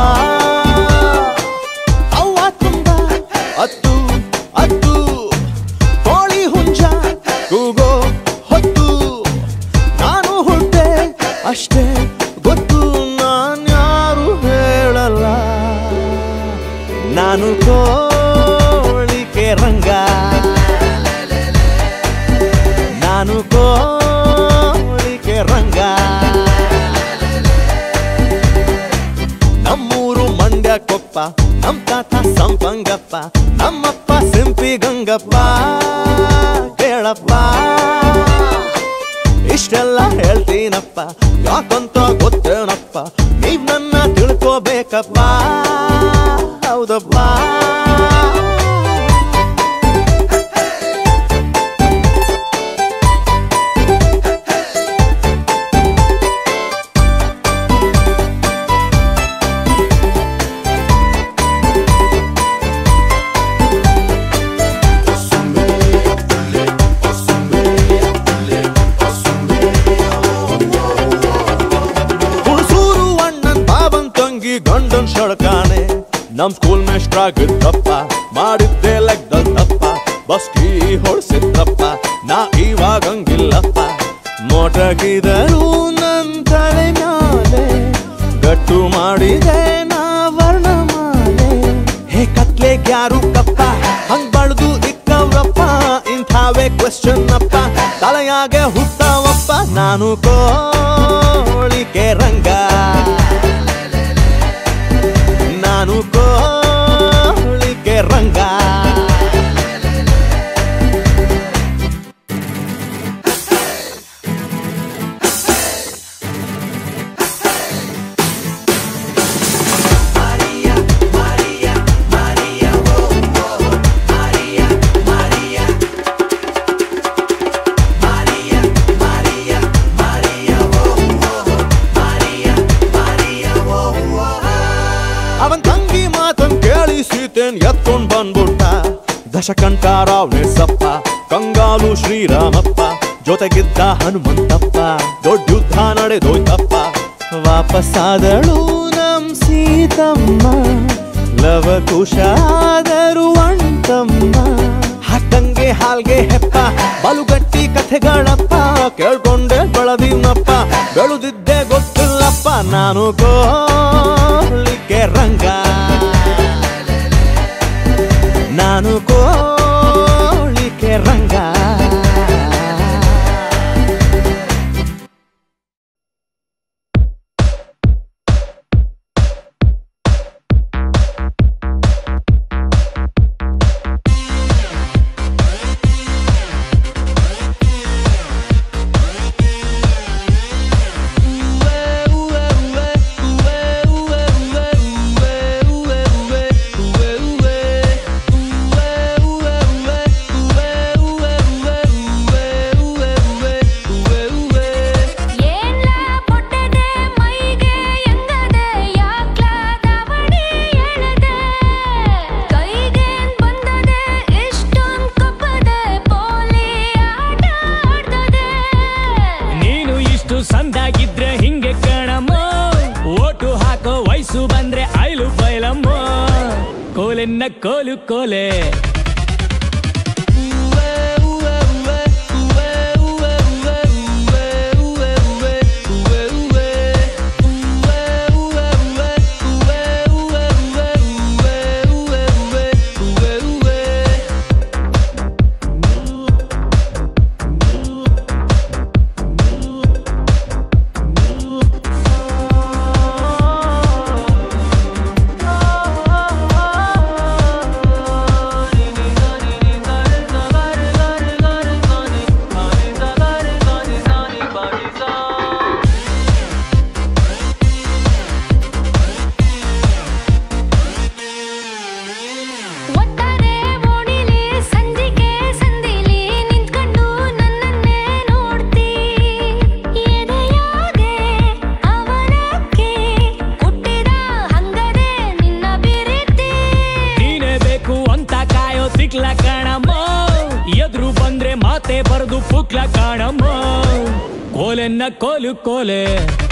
ಅವ್ವ ತುಂಬ ಅತ್ತು ಅತ್ತು ಕೋಳಿ ಹುಂಜ ಕೂಗೋ ಹೊತ್ತು ನಾನು ಹುಟ್ಟೆ ಅಷ್ಟೇ ಗೊತ್ತು ನಾನ್ಯಾರು ಹೇಳಲ್ಲ ನಾನು ಕೋಳಿಕೆ ರಂಗ ನಾನು ಕೋಳಿಕೆ ರಂಗ ನಮ್ಮೂರು ಮಂಡ್ಯ ಕೊಪ್ಪ ನಮ್ ತಾತ ಸಂಪಂಗಪ್ಪ ನಮ್ಮಪ್ಪ ಸಿಂಪಿ ಗಂಗಪ್ಪ ಕೇಳಪ್ಪ ಇಷ್ಟೆಲ್ಲ ಹೇಳ್ತೀನಪ್ಪ ಯಾಕಂತ ಗೊತ್ತೇನಪ್ಪ ನೀವ್ ನನ್ನ ತಿಳ್ಕೋಬೇಕಪ್ಪ ಹೌದಪ್ಪ ಹುಣಸೂರು ಅಣ್ಣನ್ ಬಾಬನ್ ತಂಗಿ ಗಂಡನ್ ಶಳಕಾನೆ ನಮ್ ಸ್ಕೂಲ್ ಮೇಷ್ಟ್ರಾಗಿದ್ದಪ್ಪ ಮಾಡಿದ್ದೆ ಲೆಕ್ಕದಲ್ ತಪ್ಪ ಬಸ್ಕಿ ಹೊಡ್ಸಿದ್ರಪ್ಪ ನಾ ಇವಾಗಂಗಿಲ್ಲಪ್ಪ ಮೊಟಗಿದರು ನನ್ ತಲೆ ಮ್ಯಾಲೆ ಗಟ್ಟು ಮಾಡಿದೆ ನಾ ವರ್ಣಮಾಲೆ ಹೇ ಕತ್ಲೆಗ್ ಯಾರು ಕಪ್ಪ ಹಂಗ್ ಬಳ್ದು ಇಕ್ಕವ್ರಪ್ಪ ಇಂಥವೇ ಕ್ವೆಶ್ಚನ್ ಅಪ್ಪ ತಲೆಯಾಗೆ ಹುಟ್ಟವಪ್ಪ ನಾನು ಕೋಳಿಕೆ ರಂಗ ನಾನು ಕೋಳಿಕೆ ರಂಗ ಅವನ್ ತಂಗಿ ಮಾತನ್ ಕೇಳಿ ಸೀತೆನ್ ಎತ್ಕೊಂಡ್ ಬಂದ್ಬಿಟ್ಟ ದಶಕಂಠರಾವ್ ನಿರ್ಸಪ್ಪ ಕಂಗಾಲು ಶ್ರೀರಾಮಪ್ಪ ಜೊತೆಗಿದ್ದ ಹನುಮಂತಪ್ಪ ದೊಡ್ಡ ಯುದ್ಧ ನಡೆದೋಯ್ತಪ್ಪ ವಾಪಸ್ಸಾದಳು ನಮ್ ಸೀತಮ್ಮ ಲವಕುಶ ಆದರು ಅಣ್ತಮ್ಮ ಹಕ್ಕಂಗೆ ಹಾಲ್ಗೆ ಹೆಪ್ಪ ಬಲುಗಟ್ಟಿ ಕಥೆಗಳಪ್ಪ ಕೇಳ್ಕೊಂಡೆ ಬೆಳದಿನಪ್ಪ ಬೆಳೆದಿದ್ದೆ ಗೊತ್ತಿಲ್ಲಪ್ಪ ನಾನು ಕೋಳಿಕೆ ರಂಗ ನಾನು ಕೋಳಿಕೆ ರಂಗ Ooh, ooh, ooh, ooh, ooh, ಹಾಕೋ ವಯಸ್ಸು ಬಂದ್ರೆ ಐಲು ಬೈಲಮ್ಮ ಕೋಲೆನ್ನ ಕೋಲು ಕೋಲೆ ಒಟ್ಟಾರೆ ಓಣಿಲಿ ಸಂಧಿಗೆ ಸಂಧಿಲಿ ನಿಂತ್ಕೊಂಡು ನನ್ನನ್ನೇ ನೋಡ್ತಿ ಎದೆಯಾಗೆ ಅವರಕ್ಕೆ ಹುಟ್ಟಿದ ಹಂಗದೆ ನಿನ್ನ ಬಿರಿತಿ ನೀನೇ ಬೇಕು ಅಂತ ಕಾಯೋ ಸಿಕ್ಲ ಕಾಣಮ್ಮ ಎದುರು ಬಂದ್ರೆ ಮಾತೆ ಬರೆದು ಪುಕ್ಲ ಕಾಣಮ್ಮ ಕೋಲೆನ್ನ ಕೋಲು ಕೋಲೆ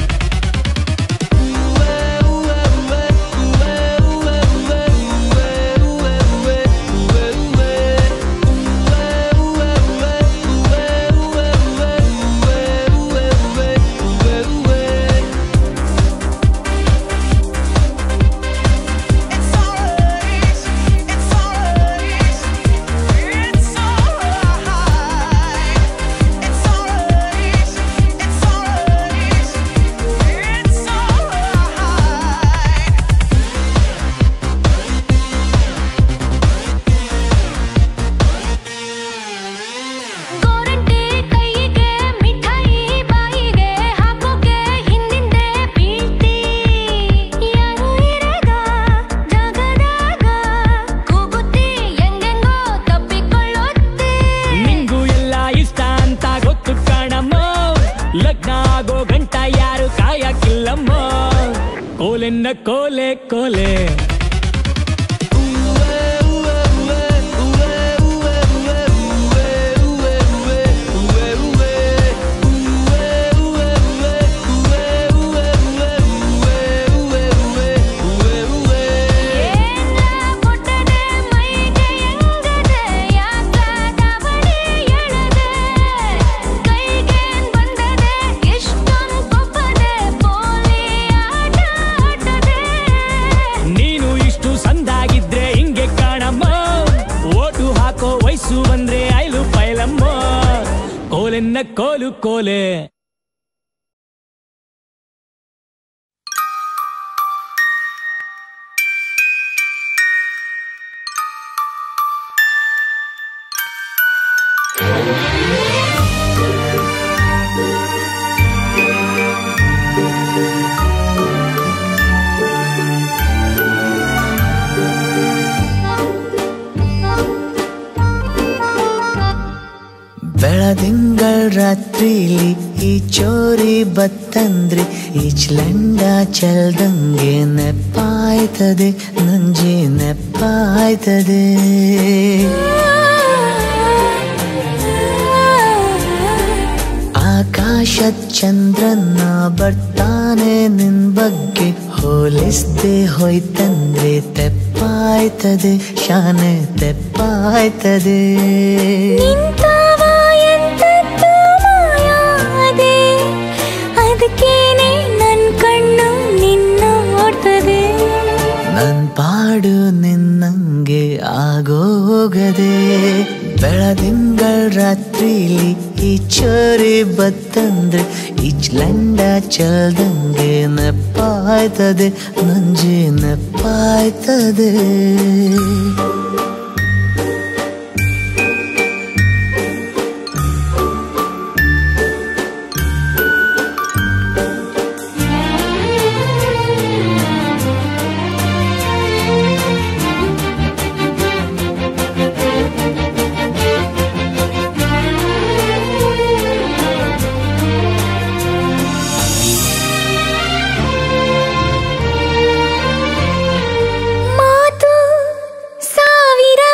ಗೋರಂಟಿ ಕೈಗೆ ಮಿಠಾಯಿ ಬಾಯಿಗೆ ಹಾಕೋಕೆ ಹಿಂದಿಂದೆ ಬೀಳ್ತಿ ಯಾರು ಇರದ ಜಾಗದಾಗ ಕೂಗುತ್ತಿ ಹೆಂಗೆಂಗೋ ತಪ್ಪಿಕೊಳ್ಳುತ್ತಿ ನಿಂಗೂ ಎಲ್ಲ ಇಷ್ಟ ಅಂತ ಗೊತ್ತು ಕಾಣಮ್ಮ ಲಗ್ನ ಆಗೋ ಗಂಟ ಯಾರು ಕಾಯಕ್ಕಿಲ್ಲಮ್ಮ ಕೋಲೆನ್ನ ಕೋಲೆ ಕೋಲೆ ಏನ್ಲ ಕೊಟ್ಟದೆ ಮೈಗೆ ಹೆಂಗದೆ ಯಾಕ ದಾವಣಿ ಎಳೆದೆ ಕೈಗೇನ್ ಬಂದದೆ ಎಷ್ಟೊಂದು ಕೊಪ್ಪದೆ ಪೋಲಿ ಆಟ ಆಟದೆ ನೀನು ಇಷ್ಟು ಸಂದಾಗಿದ್ರೆ ಹಿಂಗೆ ಕಾಣಮ್ಮ ಓಟು ಹಾಕೋ ವಯಸ್ಸು ಬಂದ್ರೆ ಐಲು ಪೈಲಮ್ಮ ಕೋಲೆನ್ನ ಕೋಲು ಕೋಲೆ ಬೆಳದಿಂಗಳ್ ರಾತ್ರಿಲಿ ಈ ಚೋರಿ ಬತ್ತಂದ್ರೆ ಈಚ್ಲಂಡ ಚಲ್ದಂಗೆ ನೆಪ್ಪಾಯ್ತದೆ ನಂಜಿ ನೆಪ್ಪಾಯ್ತದೆ ಆಕಾಶದ ಚಂದ್ರನ್ನ ಬರ್ತಾನೆ ನಿನ್ ಬಗ್ಗೆ ಹೋಲಿಸ್ದೆ ಹೋಯ್ತಂದ್ರೆ ತೆಪ್ಪಾಯ್ತದೆ ಶಾನೆ ತೆಪ್ಪಾಯ್ತದೆ ನಿಂತವ ಎಂತದ್ದು ಮಾಯಾದೆ ಅದಕ್ಕೇನೆ ನನ್ ಕಣ್ಣು ನಿನ್ನ ನೋಡ್ತದೆ ನನ್ ಪಾಡು ನಿನ್ನಂಗೆ ಆಗೋಗದೆ ಬೆಳದಿಂಗಳ್ ರಾತ್ರಿಲಿ ಈ ಚೋರಿ ಬತ್ತಂದ್ರೆ ಈಚ್ಲಂಡ ಚಲ್ದಂಗೆ ನೆಪ್ಪಾಯ್ತದೆ ನಂಜಿ ನೆಪ್ಪಾಯ್ತದೆ ಮಾತು ಸಾವಿರ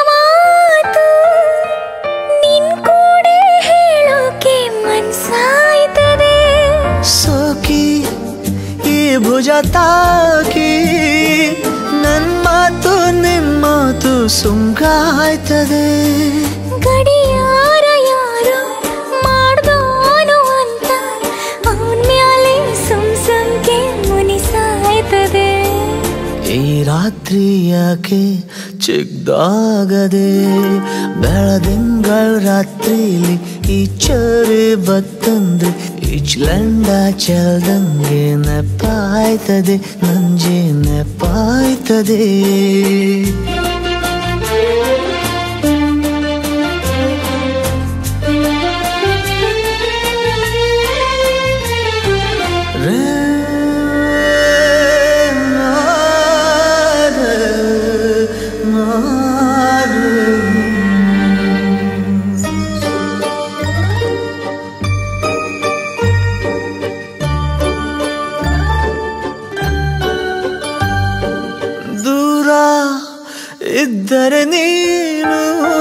ಸುಂಗಾಯ್ತದೆ ಗಡಿಯಾರ ಯಾರು ಮಾಡ್ದೋನು ಅಂತ ಅವನ್ ಮ್ಯಾಲೆ ಸುಮ್ ಸುಮ್ಕೆ ಮುನಿಸಾಯ್ತದೆ ಈ ರಾತ್ರಿ ಯಾಕೆ ಚಿಕ್ದಾಗದೆ ಬೆಳದಿಂಗಳ ರಾತ್ರಿಲಿ ಈ ಚರಿ ಬತ್ತಂದ್ರೆ ಇಚ್ಲಂಡ ಚಲ್ದಂಗೆ ನೆಪಾಯ್ತದೆ ನಂಜೆ ನೆಪಾಯ್ತದೆ ದೂರ ಇದ್ದರೆ ನೀನು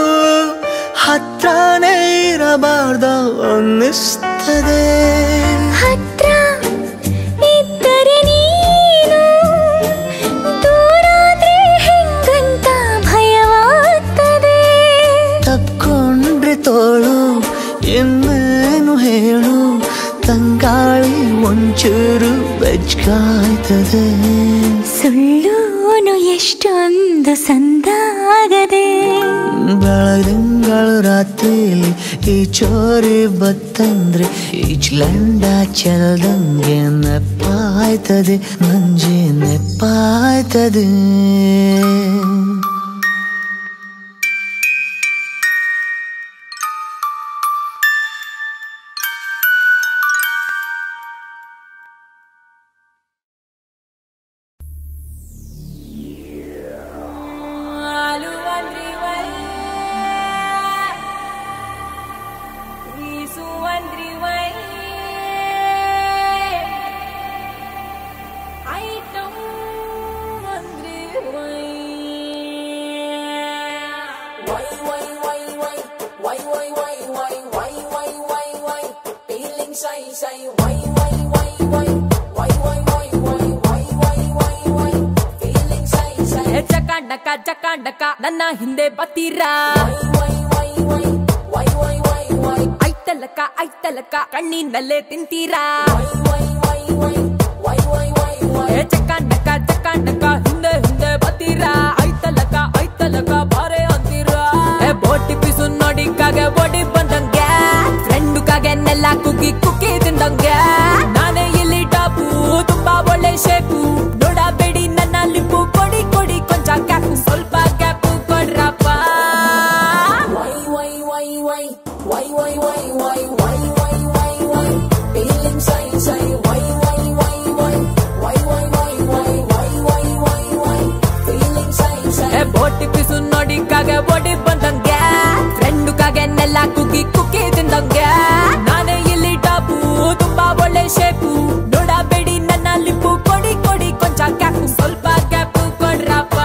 ಹತ್ರನೇ ಇರಬಾರ್ದ ಅನ್ನಿಸ್ತದೆ ಹತ್ರ ಇದ್ದರೆ ನೀನು ದೂರಾದ್ರೆ ಹೆಂಗಂತ ಭಯವಾಗ್ತದೆ ತಕ್ಕೊಂಡ್ರೆ ತೋಳು ಇನ್ನೇನು ಹೇಳು ತಂಗಾಳಿ ಒಂಚೂರು ಬೆಚ್ಕಾಯ್ತದೆ ಸುಳ್ಳೂನು ಎಷ್ಟೊಂದು ಸಂದಾಗದೆ ಬೆಳದಿಂಗಳ ರಾತ್ರಿಲಿ ಈ ಚೋರಿ ಬತ್ತಂದ್ರೆ ಈಚ್ಲಂಡ ಚಲ್ದಂಗೆ ನೆಪ್ಪಾಯ್ತದೆ ನಂಜೆ ನೆಪ್ಪಾಯ್ತದೆ ಚಕಾಂಡಕ ಚಕಾಂಡಕ ನನ್ನ ಹಿಂದೆ ಬತ್ತೀರಾ ಐತಲಕ ಐತಲಕ ಕಣ್ಣಿನಲ್ಲೇ ತಿಂತೀರಾ ಏ ಚಕಾಂಡಕ ಚಕಾಂಡಕ ಹಿಂದೆ ಹಿಂದೆ ಬತ್ತೀರಾ ಐತಲಕ ಐತಲಕ ಬಾರೆ ಅಂತೀರಾ ಏ ಬೋಟಿ ಪಿಸು ನೋಡಿ ಕಾಗೆ ಬೋಡಿ ಬಂದಂಗೆ ಫ್ರೆಂಡು ಕಾಗೆ ನೆಲ್ಲ ಕುಕ್ಕಿ ಕುಕ್ಕಿ ತಿಂದಂಗೆ ನಾನೇ ಇಲ್ಲಿ ಟಾಪು ತುಂಬಾ ಒಳ್ಳೆ ಶೇಪು ನೋಡಬೇಡಿ ನನ್ನ ಲಿಂಬು ಕೊಡಿ ಕೊಡಿ ಕೊಂಚ ಕ್ಯಾಪು ಸ್ವಲ್ಪ ಕ್ಯಾಪು ಕೊಡ್ರಪ್ಪ ಏ ಬೋಟಿ ಪಿಸು ನೋಡಿ ಕಾಗೆ ಬೋಡಿ ಬಂದಂಗೆ ಫ್ರೆಂಡು ಕಾಗೆ ನೆಲ್ಲ ಕುಕ್ಕಿ ಕುಕ್ಕಿ ತಿಂದಂಗೆ ನಾನೇ ಇಲ್ಲಿ ಟಾಪು ತುಂಬಾ ಒಳ್ಳೆ ಶೇಪು ನೋಡಬೇಡಿ ನನ್ನ ಲಿಂಬು ಕೊಡಿ ಕೊಡಿ ಕೊಂಚ ಕ್ಯಾಪು ಸ್ವಲ್ಪ ಕ್ಯಾಪು ಕೊಡ್ರಪ್ಪ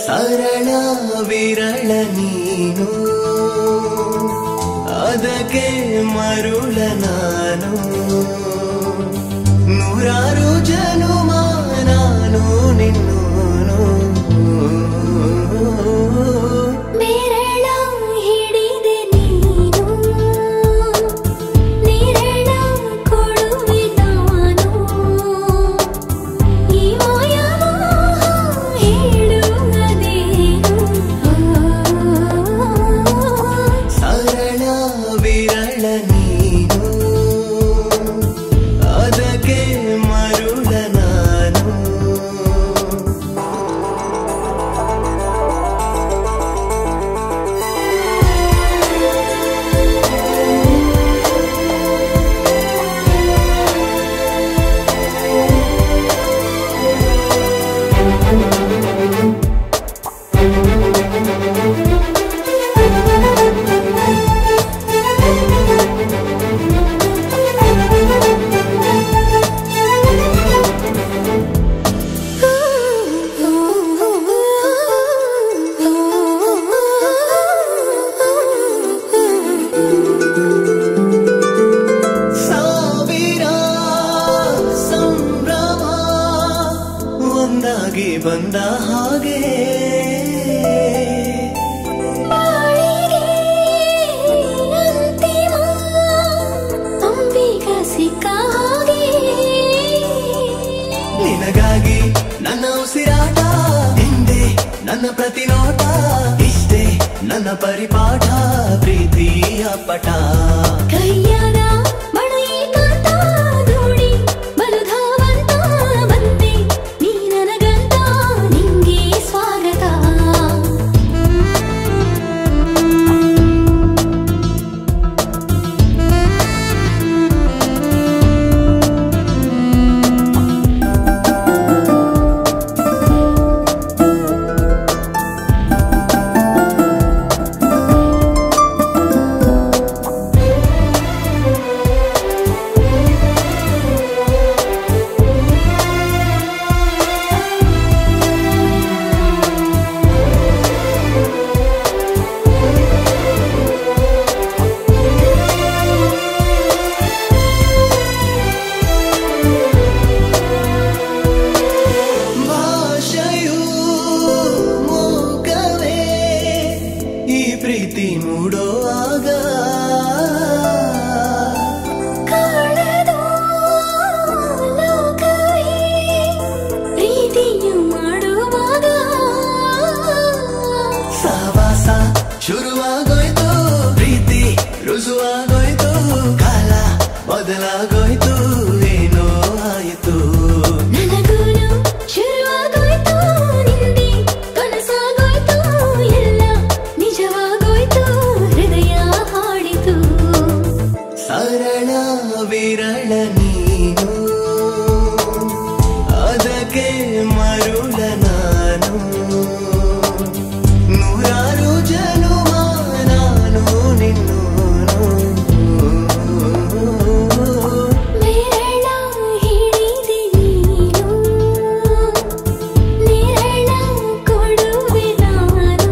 ಸರಳ ವಿರಳ ನೀನು ಅದಕ್ಕೆ ಮರುಳ ನಾನು ನೂರಾರು ಜನುಮ ನಾನು ನಿನ್ನೋನು ಬೆರಳ ಹಿಡಿದೆ ನೀನು ನಿರಳ ಕೊಡುವೆ ನಾನು ಈ ಮಾಯಮೋಹ ಹೇಳುವುದೇನು ಸರಳ ವಿರಳ ನೀನು ಅದಕ್ಕೆ ಮರುಳ ನಾನು ಸಾವಿರ ಸಂಭ್ರಮ ಒಂದಾಗಿ ಬಂದ ಹಾಗೆ ಬಾಳಿಗೆ ಅಂತಿಮ ಅಂಬಿಗ ಸಿಕ್ಕ ಹಾಗೆ ನಿನಗಾಗಿ ನನ್ನ ಉಸಿರಾಟ ಹಿಂದೆ ನನ್ನ ಪ್ರತಿನೋಟ ಇಷ್ಟೇ ನನ್ನ ಪರಿಪಾಠ ಪ್ರೀತಿಯ ಪಟ ಕೈಯಾಗ ಮಳೆಯ ಕಾಂತ ನೋಡಿ ಬಲುಧಾವಂತ ಬಂದೆ ನೀ ನನಗಂತ ನಿಂಗೆ ಸ್ವಾಗತ ಭಾಷೆಯು ಮೂಕವೇ ಈ ಪ್ರೀತಿ ಮೂಡುವಾಗ ಕಾಣದೋ ಲೋಕವೇ ಪ್ರೀತಿಯು ಮಾಡುವಾಗ ಸಹವಾಸ ಶುರುವಾಗೋಯ್ತು ಪ್ರೀತಿ ರುಜುವಾಗೋಯ್ತು ಕಾಲ ಬದಲಾಗೋಯ್ತು ಏನೋ ಆಯಿತು ನನಗೂನು ಶುರುವಾಗೋಯ್ತು ನಿಂದಿ ಕನಸಾಗೋಯ್ತು ಎಲ್ಲ ನಿಜವಾಗೋಯ್ತು ಹೃದಯ ಹಾಡಿತು ಸರಳ ವಿರಳ ನೀನು ಅದಕ್ಕೆ ಮರುಳ ನಾನು ನೂರಾರು ಜನುಮ ನಾನು ನಿನ್ನೋನು ಬೆರಳ ಹಿಡಿದೆ ನೀನು ನಿರಳ ಕೊಡುವೆ ನಾನು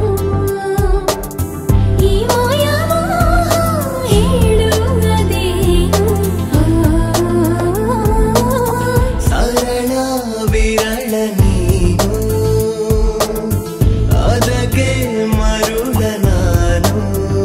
ಈ ಮಾಯಮೋಹ ಹೇಳುವುದೇನು ಸರಳ ವಿರಳ ನೀನು ಅದಕ್ಕೆ ಮರುಳ ನಾನು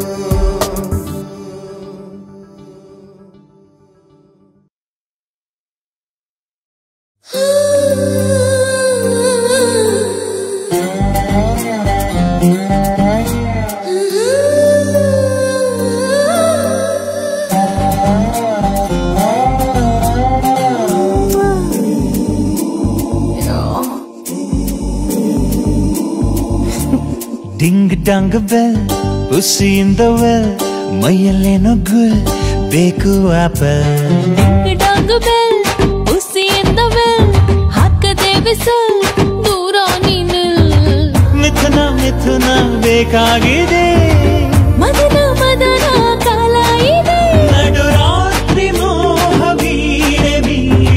ಡಿಂಗ್ ಡಂಗ್ ಬೆಲ್ ಹುಸಿ ಇನ್ ದ ವೆಲ್ ಮೈಯಲ್ಲೇನೋ ಗುಲ್ ಬೇಕು ಆಪಲ್ ಡಂಗ್ ಬೆಲ್ ಹುಸಿಯಿಂದ ಬೆಲ್ ಹಾಕದೆ ಬಿಸಲ್ ದೂರ ನೀನು ಮಿಥುನ ಮಿಥುನ ಬೇಕಾಗಿದೆ ಮದನ ಮದನ ಕಾಲ ಇದೆ ನಡು ರಾತ್ರಿ ಮೋಹ ಬೀಡೆ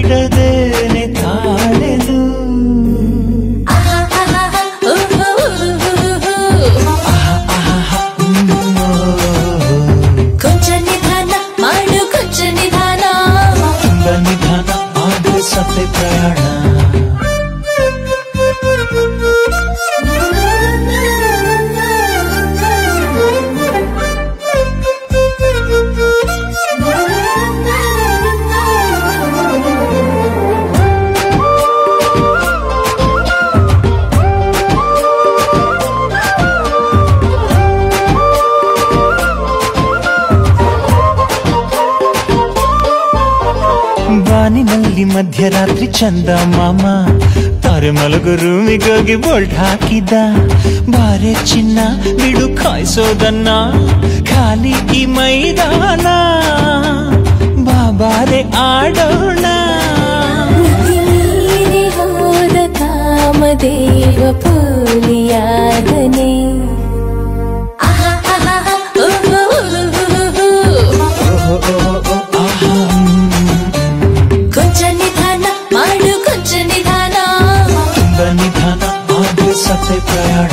ಬೀಡದೇನೆ ತಾಳೆದು ಓಹೋ ಈ ಮಧ್ಯರಾತ್ರಿ ಚಂದ ಮಾಮ ತಾರೆ ಮಲಗು ರೂಮಿಗೋಗಿ ಬೋಲ್ಟ್ ಹಾಕಿದ ಬಾರೆ ಚಿನ್ನ ಬಿಡು ಕಾಯಿಸೋದನ್ನ ಖಾಲಿ ಈ ಮೈದಾನ ಬಾಬಾರೆ ಆಡೋಣ ನೀರಿ ಹೋದ ಕಾಮದೇವ ಪೋಲಿಯಾದನೆ ಕೊಂಚ ನಿಧಾನ ಮಾಡು ಕೊಂಚ ನಿಧಾನ ತುಂಬ ನಿಧಾನ ಆದ್ರೆ ಸತೆ ಪ್ರಯಾಣ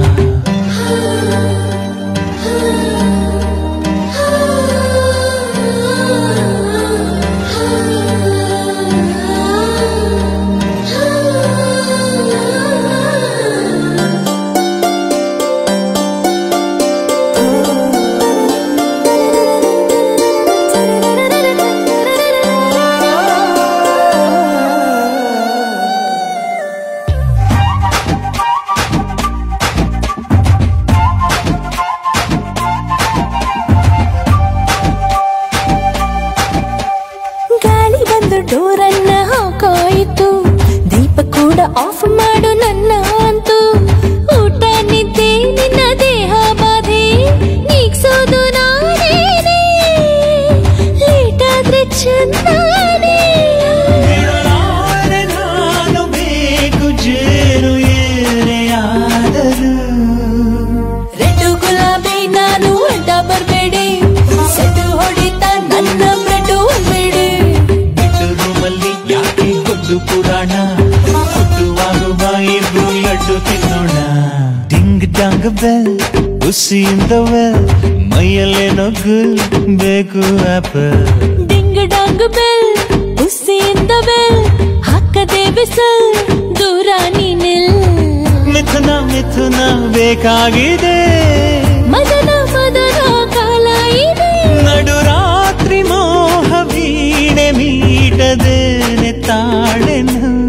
ಗಾಳಿ ಬಂದು ಡೋರನ್ನ ಹಾಕಾಯಿತು ದೀಪ ಕೂಡ ಆಫ್ ಮಾಡು ನನ್ನ ಅಂತೂ ಊಟ ನಿದ್ದೆ ನಿನ್ನ ದೇಹ ಬಾಧೆ ನೀಗ್ಸೋದು ನಾನೇನೆ ಲೇಟ್ ಆದ್ರೆ ಚಂದಾನೆ ಬಿಡಲಾರೆ ನಾನು ಬೇಕು ಜೇನು ಏನೆಯಾದರೂ ರೆಡ್ಡು ಗುಲಾಬಿ ನಾನು ಅಡ್ಡ ಬರ್ಬೇಡಿ ಸೆಟ್ಟು ಹೊಡಿತಾ ನನ್ನ ಬ್ರೆಡ್ ಒಲ್ಬೇಡಿ ಬಿಟ್ಟು ರೂಮಲ್ಲಿ ಯಾಕೆ ಹೊದ್ದು ಪುರಾಣ ಹುಟ್ಟುವಾಗುವ ಇಬ್ರು ಲಡ್ಡು ತಿನ್ನೋಣ ಡಿಂಗ್ ಡಾಂಗ್ ಬೆಲ್ ಹುಸಿಯಿಂದ ವೆಲ್ ಮೈಯಲ್ಲೇನೋ ಗುಲ್ ಬೇಕು ಆಪಲ್ ಡಿಂಗ್ ಡಾಂಗ್ ಬೆಲ್ ಉಸಿಯಿಂದ ಬೆಲ್ ಹಾಕದೆ ಬಿಸಲ್ ದೂರ ನೀನಿಲ್ ಮಿಥುನ ಮಿಥುನ ಬೇಕಾಗಿದೆ ಮದನ ಮದನ ಕಾಲ ಇದೆ ನಡು ರಾತ್ರಿ ಮೋಹ ವೀಣೆ ಮೀಟದೇನೆ ತಾಳೆನು